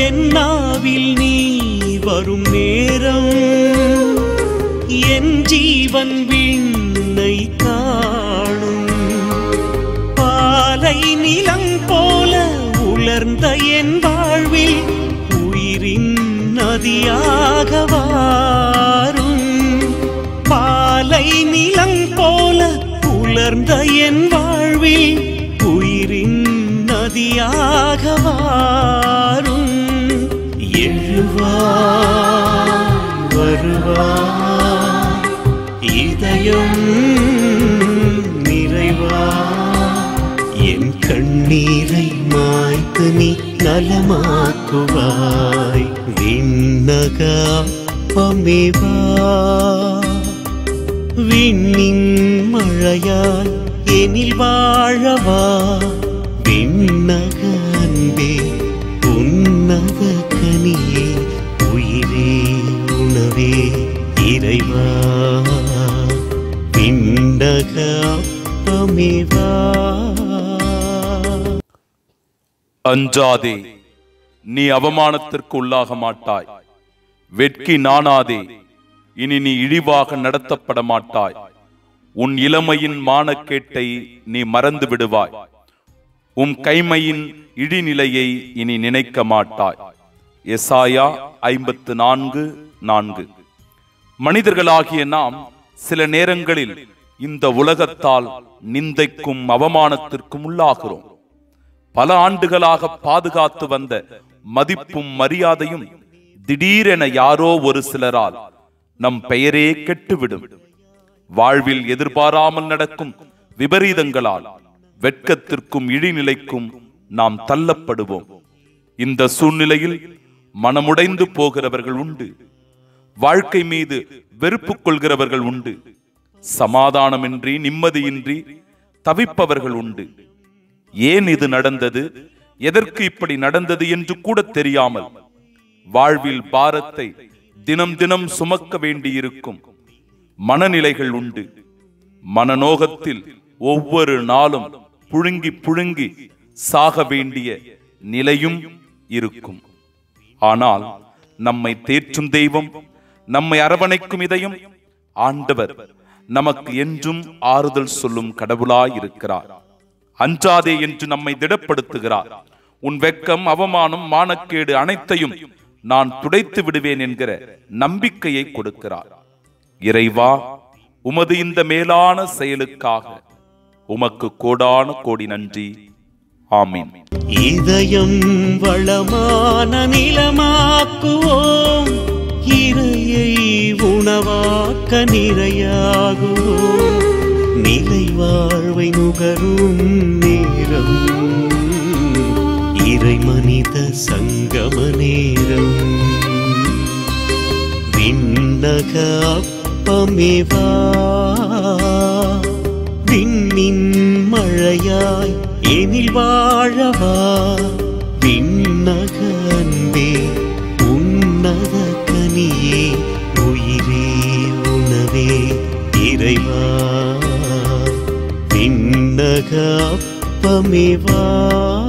என் நாவில் நீ வரும் நேரம் என் ஜீவன் விண்ணை காணும் பாலை நிலம் போல உலர்ந்த என் வாழ்வில் உயிரின் நதியாக வாரும் பாலை நிலம் போல உலர்ந்த என் வாழ்வில் உயிரின் நதியாக வாரும் எழுவா வருவா இதயம் நிறைவா என் கண்ணீரை மாய்த்து நீ நலமாக்குவாய் விண்ணக அப்பமேவா விண்ணின் மழையாய் எனில் வாழவா விண்ணக அன்பே உன்னத கனியே உயிரே உணவே இறைவா விண்ணக அப்பமேவா அஞ்சாதே நீ அவமானத்திற்கு உள்ளாக மாட்டாய் வெட்கி நாணாதே இனி நீ இழிவாக நடத்தப்பட மாட்டாய் உன் இளமையின் மானக்கேட்டை நீ மறந்து விடுவாய் உம் கைமையின் இடிநிலையை இனி நினைக்க மாட்டாய் எசாயா ஐம்பத்து நான்கு நான்கு மனிதர்களாகிய நாம் சில நேரங்களில் இந்த உலகத்தால் நிந்தைக்கும் அவமானத்திற்கும் உள்ளாகிறோம் பல ஆண்டுகளாக பாதுகாத்து வந்த மதிப்பும் மரியாதையும் திடீரென யாரோ ஒரு சிலரால் நம் பெயரே கெட்டுவிடும் வாழ்வில் எதிர்பாராமல் நடக்கும் விபரீதங்களால் வெட்கத்திற்கும் இழிநிலைக்கும் நாம் தள்ளப்படுவோம் இந்த சூழ்நிலையில் மனமுடைந்து போகிறவர்கள் உண்டு வாழ்க்கை மீது வெறுப்பு கொள்கிறவர்கள் உண்டு சமாதானமின்றி நிம்மதியின்றி தவிப்பவர்கள் உண்டு ஏன் இது நடந்தது எதற்கு இப்படி நடந்தது என்று கூட தெரியாமல் வாழ்வில் பாரத்தை தினம் தினம் சுமக்க வேண்டியிருக்கும் மனநிலைகள் உண்டு மனநோகத்தில் ஒவ்வொரு நாளும் புழுங்கி புழுங்கி சாக வேண்டிய நிலையும் இருக்கும் ஆனால் நம்மை தேற்றும் தெய்வம் நம்மை அரவணைக்கும் இதயம் ஆண்டவர் நமக்கு என்றும் ஆறுதல் சொல்லும் கடவுளாய் இருக்கிறார் அஞ்சாதே என்று நம்மை திடப்படுத்துகிறார் உன் வெட்கம் அவமானம் மானக்கேடு அனைத்தையும் நான் துடைத்து விடுவேன் என்கிற நம்பிக்கையை கொடுக்கிறார் இறைவா உமது இந்த மேலான செயலுக்காக உமக்கு கோடான கோடி நன்றி ஆமீன் இதயம் வளமான நிலமாக்குவோம் இறையை உணவாக்க நிறையாகுவோம் நிலை வாழ்வை நுகரும் நேரம் இறை மனித சங்கம நேரம் விண்ணக அப்பமேவா விண்ணின் மழையாய் எனில் வாழவா விண்ணக அன்பே உன்னத கனியே உயிரே உணவே இறைவா விண்ணக அப்பமேவா